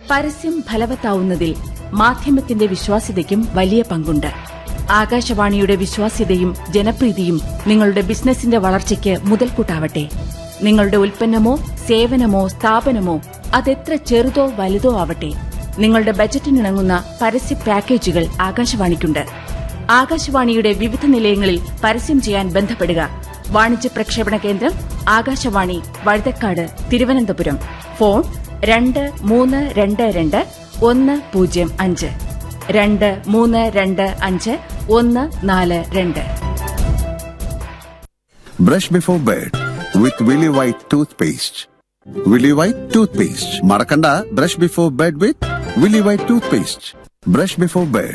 പരസ്യം ഫലവത്താവുന്നതിൽ മാധ്യമത്തിന്റെ വിശ്വാസ്യതയ്ക്കും വലിയ പങ്കുണ്ട് ആകാശവാണിയുടെ വിശ്വാസ്യതയും ജനപ്രീതിയും നിങ്ങളുടെ ബിസിനസിന്റെ വളർച്ചയ്ക്ക് മുതൽക്കൂട്ടാവട്ടെ നിങ്ങളുടെ ഉൽപ്പന്നമോ സേവനമോ സ്ഥാപനമോ അതെത്ര ചെറുതോ വലുതോ ആവട്ടെ നിങ്ങളുടെ ബജറ്റിനിണങ്ങുന്ന പരസ്യ പാക്കേജുകൾ ആകാശവാണിക്കുണ്ട് ആകാശവാണിയുടെ വിവിധ നിലയങ്ങളിൽ പരസ്യം ചെയ്യാൻ ബന്ധപ്പെടുക വാണിജ്യ പ്രക്ഷേപണ കേന്ദ്രം ആകാശവാണി വഴുതക്കാട് തിരുവനന്തപുരം ഫോൺ രണ്ട് മൂന്ന് രണ്ട് രണ്ട് ഒന്ന് പൂജ്യം അഞ്ച് രണ്ട് മൂന്ന് രണ്ട് അഞ്ച് ഒന്ന് നാല് രണ്ട് Brush before bed with Willy White toothpaste. Willy White toothpaste. Marakanda, brush before bed with Willy White toothpaste. Brush before bed.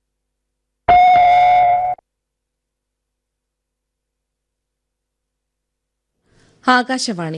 Akashvani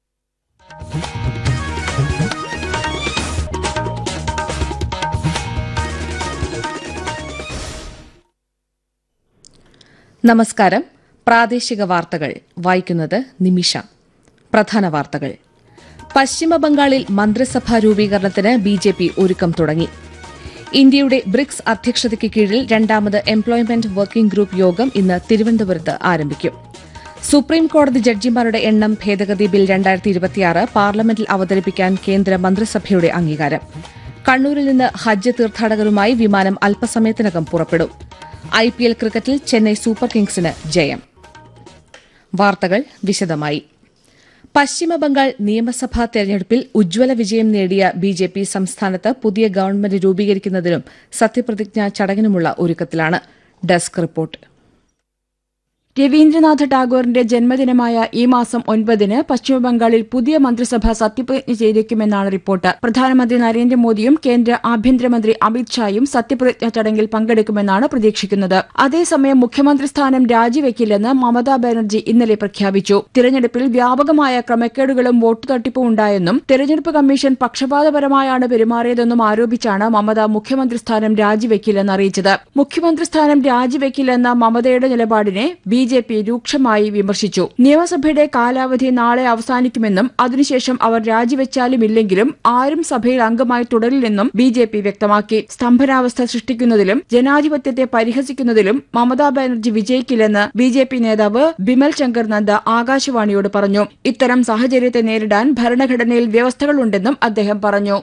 നമസ്കാരം പ്രാദേശിക വാർത്തകൾ വായിക്കുന്നത് നിമിഷ പ്രധാന വാർത്തകൾ പശ്ചിമ ബംഗാളിൽ മന്ത്രിസഭാ രൂപീകരണത്തിന് ബി ജെ പി ഒരുക്കം തുടങ്ങി ഇന്ത്യയുടെ ബ്രിക്സ് അധ്യക്ഷതയ്ക്ക് കീഴിൽ രണ്ടാമത് എംപ്ലോയ്മെന്റ് വർക്കിംഗ് ഗ്രൂപ്പ് യോഗം ഇന്ന് തിരുവനന്തപുരത്ത് ആരംഭിക്കും സുപ്രീം കോടതി ജഡ്ജിമാരുടെ എണ്ണം ഭേദഗതി ബിൽ രണ്ടായിരത്തി ഇരുപത്തിയാറ് പാർലമെന്റിൽ അവതരിപ്പിക്കാൻ കേന്ദ്ര മന്ത്രിസഭയുടെ അംഗീകാരം കണ്ണൂരിൽ നിന്ന് ഹജ്ജ് തീർത്ഥാടകരുമായി വിമാനം അല്പസമയത്തിനകം പുറപ്പെടും ഐ പി എൽ ക്രിക്കറ്റിൽ ചെന്നൈ സൂപ്പർ കിങ്സിന് ജയം വാർത്തകൾ വിശദമായി പശ്ചിമബംഗാൾ നിയമസഭാ തെരഞ്ഞെടുപ്പിൽ ഉജ്ജ്വല വിജയം നേടിയ ബി ജെ പി സംസ്ഥാനത്ത് പുതിയ ഗവൺമെന്റ് രൂപീകരിക്കുന്നതിനും സത്യപ്രതിജ്ഞാ ചടങ്ങിനുമുള്ള ഒരുക്കത്തിലാണ് ഡെസ്ക് റിപ്പോർട്ട് രവീന്ദ്രനാഥ ടാഗോറിന്റെ ജന്മദിനമായ ഈ മാസം ഒൻപതിന് പശ്ചിമബംഗാളിൽ പുതിയ മന്ത്രിസഭ സത്യപ്രതിജ്ഞ ചെയ്തേക്കുമെന്നാണ് റിപ്പോർട്ട് പ്രധാനമന്ത്രി നരേന്ദ്രമോദിയും കേന്ദ്ര ആഭ്യന്തരമന്ത്രി അമിത്ഷായും സത്യപ്രതിജ്ഞ ചടങ്ങിൽ പങ്കെടുക്കുമെന്നാണ് പ്രതീക്ഷിക്കുന്നത് അതേസമയം മുഖ്യമന്ത്രി സ്ഥാനം രാജിവെക്കില്ലെന്ന് മമതാ ബാനർജി ഇന്നലെ പ്രഖ്യാപിച്ചു തിരഞ്ഞെടുപ്പിൽ വ്യാപകമായ ക്രമക്കേടുകളും വോട്ട് തട്ടിപ്പും ഉണ്ടായെന്നും തെരഞ്ഞെടുപ്പ് കമ്മീഷൻ പക്ഷപാതപരമായാണ് പെരുമാറിയതെന്നും ആരോപിച്ചാണ് മമത മുഖ്യമന്ത്രി സ്ഥാനം രാജിവെക്കില്ലെന്ന് അറിയിച്ചത് മുഖ്യമന്ത്രി സ്ഥാനം രാജിവെക്കില്ലെന്ന മമതയുടെ നിലപാടിനെ ബി ജെ പി രൂക്ഷമായി വിമർശിച്ചു നിയമസഭയുടെ കാലാവധി നാളെ അവസാനിക്കുമെന്നും അതിനുശേഷം അവർ രാജിവെച്ചാലും ഇല്ലെങ്കിലും ആരും സഭയിൽ അംഗമായി തുടരില്ലെന്നും ബി ജെ പി വ്യക്തമാക്കി സ്തംഭനാവസ്ഥ സൃഷ്ടിക്കുന്നതിലും ജനാധിപത്യത്തെ പരിഹസിക്കുന്നതിലും മമതാ ബാനർജി വിജയിക്കില്ലെന്ന് ബി ജെ പി നേതാവ് ബിമൽ ശങ്കർ നന്ദ ആകാശവാണിയോട് പറഞ്ഞു ഇത്തരം സാഹചര്യത്തെ നേരിടാൻ ഭരണഘടനയിൽ വ്യവസ്ഥകളുണ്ടെന്നും അദ്ദേഹം പറഞ്ഞു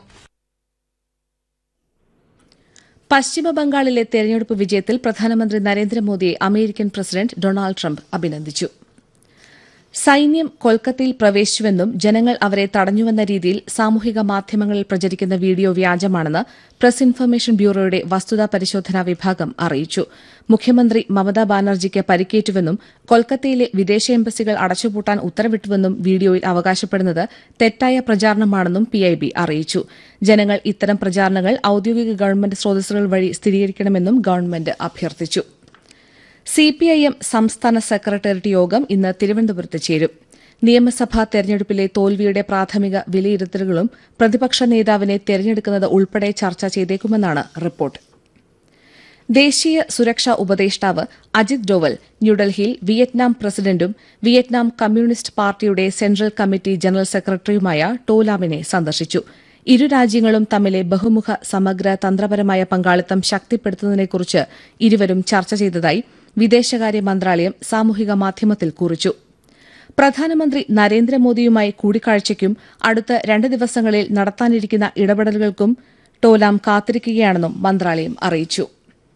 പശ്ചിമ ബംഗാളിലെ തെരഞ്ഞെടുപ്പ് വിജയത്തിൽ പ്രധാനമന്ത്രി നരേന്ദ്രമോദിയെ അമേരിക്കൻ പ്രസിഡന്റ് ഡൊണാൾഡ് ട്രംപ് അഭിനന്ദിച്ചു സൈന്യം കൊൽക്കത്തയിൽ പ്രവേശിച്ചുവെന്നും ജനങ്ങൾ അവരെ തടഞ്ഞുവെന്ന രീതിയിൽ സാമൂഹിക മാധ്യമങ്ങളിൽ പ്രചരിക്കുന്ന വീഡിയോ വ്യാജമാണെന്ന് പ്രസ് ഇൻഫർമേഷൻ ബ്യൂറോയുടെ വസ്തുതാ പരിശോധനാ വിഭാഗം അറിയിച്ചു മുഖ്യമന്ത്രി മമതാ ബാനർജിക്ക് പരിക്കേറ്റുവെന്നും കൊൽക്കത്തയിലെ വിദേശ എംബസികൾ അടച്ചുപൂട്ടാൻ ഉത്തരവിട്ടുവെന്നും വീഡിയോയിൽ അവകാശപ്പെടുന്നത് തെറ്റായ പ്രചാരണമാണെന്നും പിഐബി അറിയിച്ചു ജനങ്ങൾ ഇത്തരം പ്രചാരണങ്ങൾ ഔദ്യോഗിക ഗവൺമെന്റ് സ്രോതസ്സുകൾ വഴി സ്ഥിരീകരിക്കണമെന്നും ഗവൺമെന്റ് അഭ്യർത്ഥിച്ചു സിപിഐഎം സംസ്ഥാന സെക്രട്ടേറിയറ്റ് യോഗം ഇന്ന് തിരുവനന്തപുരത്ത് ചേരും നിയമസഭാ തെരഞ്ഞെടുപ്പിലെ തോൽവിയുടെ പ്രാഥമിക വിലയിരുത്തലുകളും പ്രതിപക്ഷ നേതാവിനെ തെരഞ്ഞെടുക്കുന്നത് ഉൾപ്പെടെ ചർച്ച ചെയ്തേക്കുമെന്നാണ് റിപ്പോർട്ട് ദേശീയ സുരക്ഷാ ഉപദേഷ്ടാവ് അജിത് ഡോവൽ ന്യൂഡൽഹിയിൽ വിയറ്റ്നാം പ്രസിഡന്റും വിയറ്റ്നാം കമ്മ്യൂണിസ്റ്റ് പാർട്ടിയുടെ സെൻട്രൽ കമ്മിറ്റി ജനറൽ സെക്രട്ടറിയുമായ ടോലാമിനെ സന്ദർശിച്ചു ഇരു രാജ്യങ്ങളും തമ്മിലെ ബഹുമുഖ സമഗ്ര തന്ത്രപരമായ പങ്കാളിത്തം ശക്തിപ്പെടുത്തുന്നതിനെക്കുറിച്ച് ഇരുവരും ചർച്ച ചെയ്തതായി വിദേശകാര്യ മന്ത്രാലയം സാമൂഹിക മാധ്യമത്തിൽ കുറിച്ചു പ്രധാനമന്ത്രി നരേന്ദ്രമോദിയുമായി കൂടിക്കാഴ്ചയ്ക്കും അടുത്ത രണ്ട് ദിവസങ്ങളിൽ നടത്താനിരിക്കുന്ന ഇടപെടലുകൾക്കും ടോലാം കാത്തിരിക്കുകയാണെന്നും മന്ത്രാലയം അറിയിച്ചു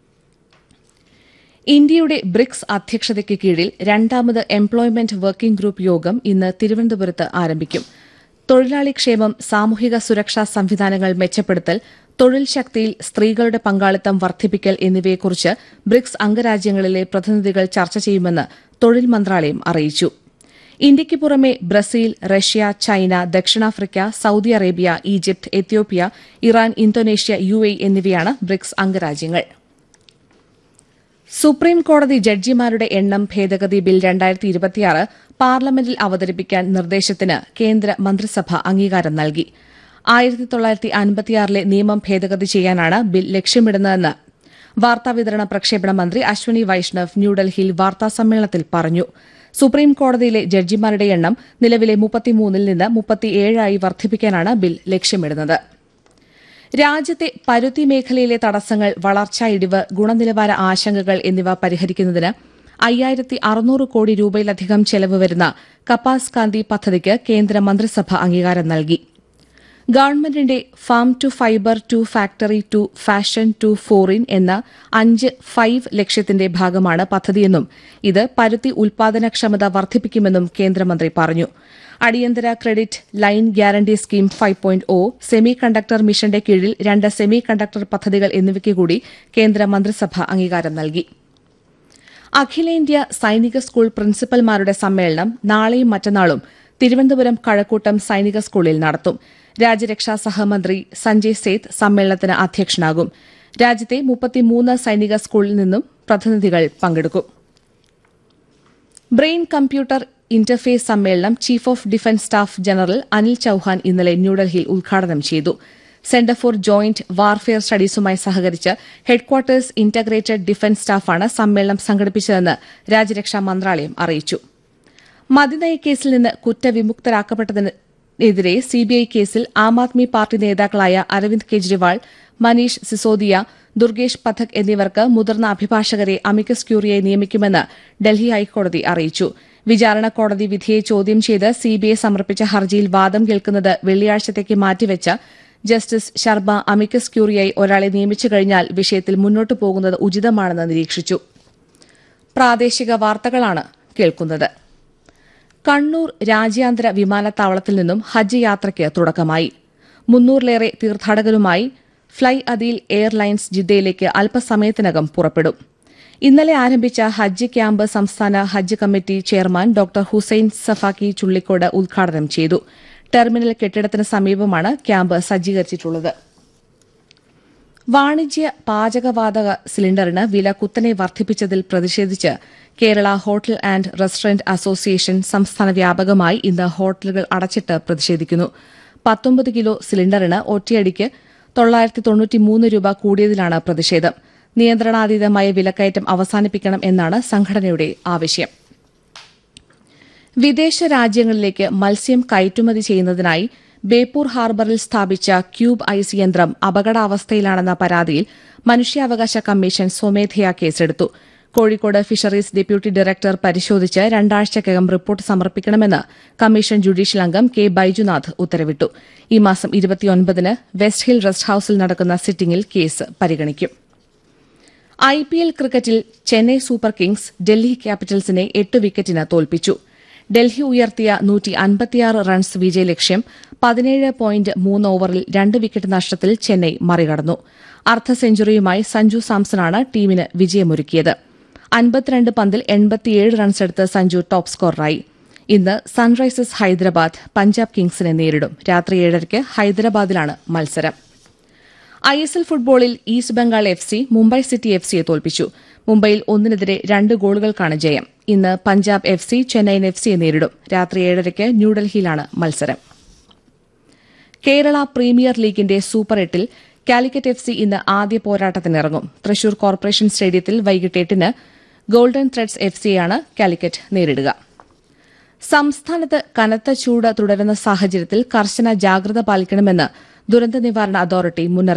ഇന്ത്യയുടെ ബ്രിക്സ് അധ്യക്ഷതയ്ക്ക് കീഴിൽ രണ്ടാമത് എംപ്ലോയ്മെന്റ് വർക്കിംഗ് ഗ്രൂപ്പ് യോഗം ഇന്ന് തിരുവനന്തപുരത്ത് ആരംഭിക്കും തൊഴിലാളി ക്ഷേമം സാമൂഹിക സുരക്ഷാ സംവിധാനങ്ങൾ മെച്ചപ്പെടുത്തൽ തൊഴിൽ ശക്തിയിൽ സ്ത്രീകളുടെ പങ്കാളിത്തം വർദ്ധിപ്പിക്കൽ എന്നിവയെക്കുറിച്ച് ബ്രിക്സ് അംഗരാജ്യങ്ങളിലെ പ്രതിനിധികൾ ചർച്ച ചെയ്യുമെന്ന് തൊഴിൽ മന്ത്രാലയം അറിയിച്ചു ഇന്ത്യയ്ക്ക് പുറമെ ബ്രസീൽ റഷ്യ ചൈന ദക്ഷിണാഫ്രിക്ക Saudi Arabia Egypt Ethiopia Iran Indonesia U A എന്നിവയാണ് ബ്രിക്സ് അംഗരാജ്യങ്ങൾ സുപ്രീം കോടതി ജഡ്ജിമാരുടെ എണ്ണം ഭേദഗതി ബിൽ രണ്ടായിരത്തി ഇരുപത്തിയാറ് പാർലമെന്റിൽ അവതരിപ്പിക്കാൻ നിർദ്ദേശത്തിന് കേന്ദ്ര മന്ത്രിസഭ അംഗീകാരം നൽകി ആയിരത്തി തൊള്ളായിരത്തി അൻപത്തിയാറിലെ നിയമം ഭേദഗതി ചെയ്യാനാണ് ബിൽ ലക്ഷ്യമിടുന്നതെന്ന് വാർത്താവിതരണ പ്രക്ഷേപണ മന്ത്രി അശ്വനി വൈഷ്ണവ് ന്യൂഡൽഹിയിൽ വാർത്താസമ്മേളനത്തിൽ പറഞ്ഞു സുപ്രീം കോടതിയിലെ ജഡ്ജിമാരുടെ എണ്ണം നിലവിലെ മുപ്പത്തിമൂന്നിൽ നിന്ന് മുപ്പത്തിയേഴായി വർദ്ധിപ്പിക്കാനാണ് ബിൽ ലക്ഷ്യമിടുന്നത് രാജ്യത്തെ പരുത്തി മേഖലയിലെ തടസ്സങ്ങൾ വളർച്ചാ ഇടിവ് ഗുണനിലവാര ആശങ്കകൾ എന്നിവ പരിഹരിക്കുന്നതിന് അയ്യായിരത്തി അറുന്നൂറ് കോടി രൂപയിലധികം ചെലവ് വരുന്ന കപ്പാസ് കാന്തി പദ്ധതിക്ക് കേന്ദ്ര മന്ത്രിസഭ അംഗീകാരം നൽകി ഗവൺമെന്റിന്റെ farm to fibre to factory to fashion to foreign എന്ന അഞ്ച് ഫൈവ് ലക്ഷ്യത്തിന്റെ ഭാഗമാണ് പദ്ധതിയെന്നും ഇത് പരുത്തി ഉൽപാദനക്ഷമത വർദ്ധിപ്പിക്കുമെന്നും കേന്ദ്രമന്ത്രി പറഞ്ഞു അടിയന്തര credit line guarantee scheme five point O semiconductor മിഷന്റെ കീഴിൽ രണ്ട് സെമി കണ്ടക്ടർ പദ്ധതികൾ എന്നിവയ്ക്ക് കൂടി കേന്ദ്ര മന്ത്രിസഭ അംഗീകാരം നൽകി അഖിലേന്ത്യാ സൈനിക സ്കൂൾ പ്രിൻസിപ്പൽമാരുടെ സമ്മേളനം നാളെയും മറ്റന്നാളും തിരുവനന്തപുരം കഴക്കൂട്ടം സൈനിക സ്കൂളിൽ നടത്തും രാജ്യരക്ഷാ സഹമന്ത്രി സഞ്ജയ് സേത്ത് സമ്മേളനത്തിന് അധ്യക്ഷനാകും രാജ്യത്തെ മുപ്പത്തിമൂന്ന് സൈനിക സ്കൂളിൽ നിന്നും പ്രതിനിധികൾ പങ്കെടുക്കും ബ്രെയിൻ കമ്പ്യൂട്ടർ ഇന്റർഫേസ് സമ്മേളനം chief of defence staff general Anil Chauhan ഇന്നലെ ന്യൂഡൽഹിയിൽ ഉദ്ഘാടനം ചെയ്തു സെന്റർ ഫോർ ജോയിന്റ് വാർഫെയർ സ്റ്റഡീസുമായി സഹകരിച്ച് ഹെഡ്ക്വാർട്ടേഴ്സ് ഇന്റഗ്രേറ്റഡ് ഡിഫൻസ് സ്റ്റാഫാണ് സമ്മേളനം സംഘടിപ്പിച്ചതെന്ന് രാജ്യരക്ഷാ മന്ത്രാലയം അറിയിച്ചു മദ്യനയക്കേസിൽ നിന്ന് കുറ്റവിമുക്തരാക്കപ്പെട്ടതിനെതിരെ സിബിഐ കേസിൽ ആം ആദ്മി പാർട്ടി നേതാക്കളായ അരവിന്ദ് കെജ്രിവാൾ മനീഷ് സിസോദിയ ദുർഗേഷ് പഥക് എന്നിവർക്ക് മുതിർന്ന അഭിഭാഷകരെ അമിക്കസ് ക്യൂറിയെ നിയമിക്കുമെന്ന് ഡൽഹി ഹൈക്കോടതി അറിയിച്ചു വിചാരണ കോടതി വിധിയെ ചോദ്യം ചെയ്ത് സിബിഐ സമർപ്പിച്ച ഹർജിയിൽ വാദം കേൾക്കുന്നത് വെള്ളിയാഴ്ചത്തേക്ക് മാറ്റിവെച്ച ജസ്റ്റിസ് ശർമ്മ അമിക്കസ് ക്യൂറിയായി ഒരാളെ നിയമിച്ചു കഴിഞ്ഞാൽ വിഷയത്തിൽ മുന്നോട്ടു പോകുന്നത് ഉചിതമാണെന്ന് നിരീക്ഷിച്ചു പ്രാദേശിക വാർത്തകളാണ് കേൾക്കുന്നത് കണ്ണൂർ രാജ്യാന്തര വിമാനത്താവളത്തിൽ നിന്നും ഹജ്ജ് യാത്രയ്ക്ക് തുടക്കമായി മുന്നൂറിലേറെ തീർത്ഥാടകരുമായി ഫ്ളൈ അദീൽ എയർലൈൻസ് ജിദ്ദയിലേക്ക് അല്പസമയത്തിനകം പുറപ്പെടും ഇന്നലെ ആരംഭിച്ച ഹജ്ജ് ക്യാമ്പ് സംസ്ഥാന ഹജ്ജ് committee chairman doctor Hussain Safakki Chullikode ഉദ്ഘാടനം ചെയ്തു ടെർമിനൽ കെട്ടിടത്തിന് സമീപമാണ് ക്യാമ്പ് സജ്ജീകരിച്ചിട്ടുള്ളത് വാണിജ്യ പാചകവാതക സിലിണ്ടറിന് വില കുത്തനെ വർദ്ധിപ്പിച്ചതിൽ പ്രതിഷേധിച്ച് Kerala hotel and restaurant association സംസ്ഥാന വ്യാപകമായി ഇന്ന് ഹോട്ടലുകൾ അടച്ചിട്ട് പ്രതിഷേധിക്കുന്നു പത്തൊമ്പത് കിലോ സിലിണ്ടറിന് ഒറ്റയടിക്ക് തൊള്ളായിരത്തി തൊണ്ണൂറ്റിമൂന്ന് രൂപ കൂടിയതിലാണ് പ്രതിഷേധം നിയന്ത്രണാതീതമായ വിലക്കയറ്റം അവസാനിപ്പിക്കണം എന്നാണ് സംഘടനയുടെ ആവശ്യം വിദേശ രാജ്യങ്ങളിലേക്ക് മത്സ്യം കയറ്റുമതി ചെയ്യുന്നതിനായി ബേപ്പൂർ ഹാർബറിൽ സ്ഥാപിച്ച ക്യൂബ് ഐസ് യന്ത്രം അപകടാവസ്ഥയിലാണെന്ന പരാതിയിൽ മനുഷ്യാവകാശ കമ്മീഷൻ സ്വമേധയാ കേസെടുത്തു കോഴിക്കോട് ഫിഷറീസ് ഡെപ്യൂട്ടി ഡയറക്ടർ പരിശോധിച്ച് രണ്ടാഴ്ചക്കകം റിപ്പോർട്ട് സമർപ്പിക്കണമെന്ന് കമ്മീഷൻ ജുഡീഷ്യൽ അംഗം കെ ബൈജുനാഥ് ഉത്തരവിട്ടു ഈ മാസം ഇരുപത്തിയൊൻപതിന് വെസ്റ്റ് ഹിൽ റെസ്റ്റ് ഹൌസിൽ നടക്കുന്ന സിറ്റിംഗിൽ കേസ് പരിഗണിക്കും ഐ പി എൽ ക്രിക്കറ്റിൽ ചെന്നൈ സൂപ്പർ കിങ്സ് ഡൽഹി ക്യാപിറ്റൽസിനെ എട്ട് വിക്കറ്റിന് തോൽപ്പിച്ചു ഡൽഹി ഉയർത്തിയ നൂറ്റി അൻപത്തിയാറ് റൺസ് വിജയലക്ഷ്യം പതിനേഴ് പോയിന്റ് മൂന്ന് ഓവറിൽ രണ്ട് വിക്കറ്റ് നഷ്ടത്തിൽ ചെന്നൈ മറികടന്നു അർദ്ധ സെഞ്ചുറിയുമായി സഞ്ജു സാംസണാണ് ടീമിന് വിജയമൊരുക്കിയത് അൻപത്തിരണ്ട് പന്തിൽ എൺപത്തിയേഴ് റൺസെടുത്ത് സഞ്ജു ടോപ്പ് സ്കോററായി ഇന്ന് സൺറൈസേഴ്സ് ഹൈദരാബാദ് പഞ്ചാബ് കിങ്സിനെ നേരിടും രാത്രി ഏഴരയ്ക്ക് ഹൈദരാബാദിലാണ് മത്സരം ഐ എസ് എൽ ഫുട്ബോളിൽ east Bengal F C Mumbai city F സിയെ തോൽപ്പിച്ചു മുംബൈയിൽ ഒന്നിനെതിരെ രണ്ട് ഗോളുകൾക്കാണ് ജയം ഇന്ന് Punjab F C Chennaiyin F സിയെ നേരിടും രാത്രി ഏഴരയ്ക്ക് ന്യൂഡൽഹിയിലാണ് മത്സരം കേരള പ്രീമിയർ ലീഗിന്റെ സൂപ്പർ എട്ടിൽ കാലിക്കറ്റ് എഫ് സി ഇന്ന് ആദ്യ പോരാട്ടത്തിനിറങ്ങും തൃശൂർ കോർപ്പറേഷൻ സ്റ്റേഡിയത്തിൽ വൈകിട്ട് എട്ടിന് ഗോൾഡൻ ത്രെഡ്സ് എഫ് സിയെയാണ് കാലിക്കറ്റ് നേരിടുക സംസ്ഥാനത്ത് കനത്ത ചൂട് തുടരുന്ന സാഹചര്യത്തിൽ കർശന ജാഗ്രത പാലിക്കണമെന്ന് ദുരന്ത നിവാരണ അതോറിറ്റി മുന്നറിയിപ്പ്